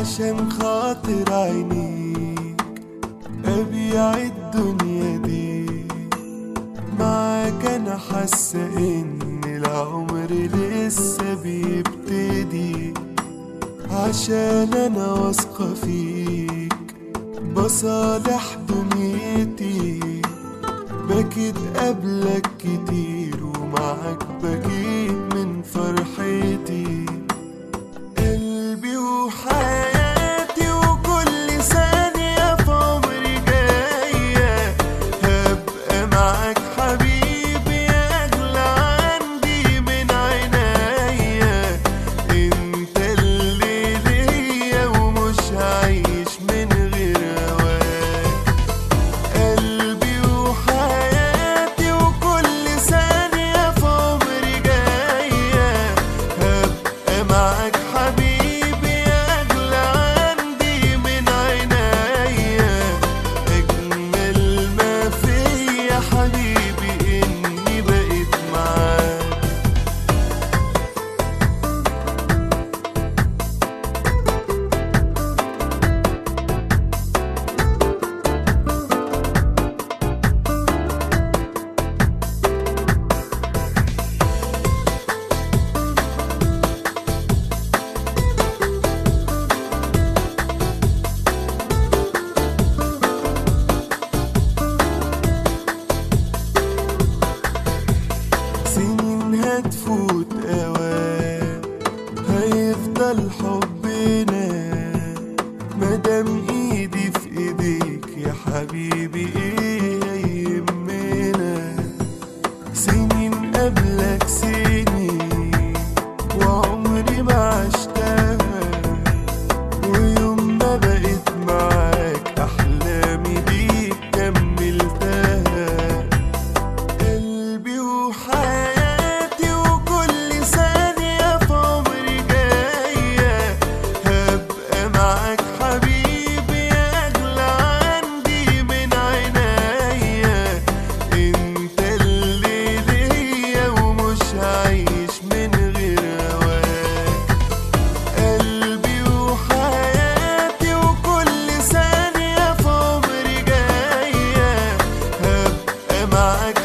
عشان خاطر عينيك أبيع الدنيا دي معاك أنا حاسة إن العمر لسه بيبتدي عشان أنا واثقة فيك بصالح دنيتي بكيت قبلك كتير ومعاك بكيت من فرحتي قلبي وحياتي وكل ثانية في عمري جاية هبقى معاك حبيبي أغلى عندي من عينيا انت اللي ليا ومش هعيش من غير هواك قلبي وحياتي وكل ثانية في عمري جاية هبقى معاك حبيبي أغلى عندي من عينيا أجمل ما فيا حبيبي إني بقيت معاك سنين هتفوت اوام هيفضل حبنا مادام ايدي في ايديك يا حبيبي ايه هيهمنا سنين قبلك سنين وعمري ما عشتها ويوم ما بقيت معاك احلامي بيك كملتها قلبي وحياتي وكل ثانية في عمري جاية هبقى معاك حبيبي أغلى عندي من عينيا انت اللي ليا ومش هعيش من غير هواك قلبي وحياتي وكل ثانية في عمري جاية هبقى معاك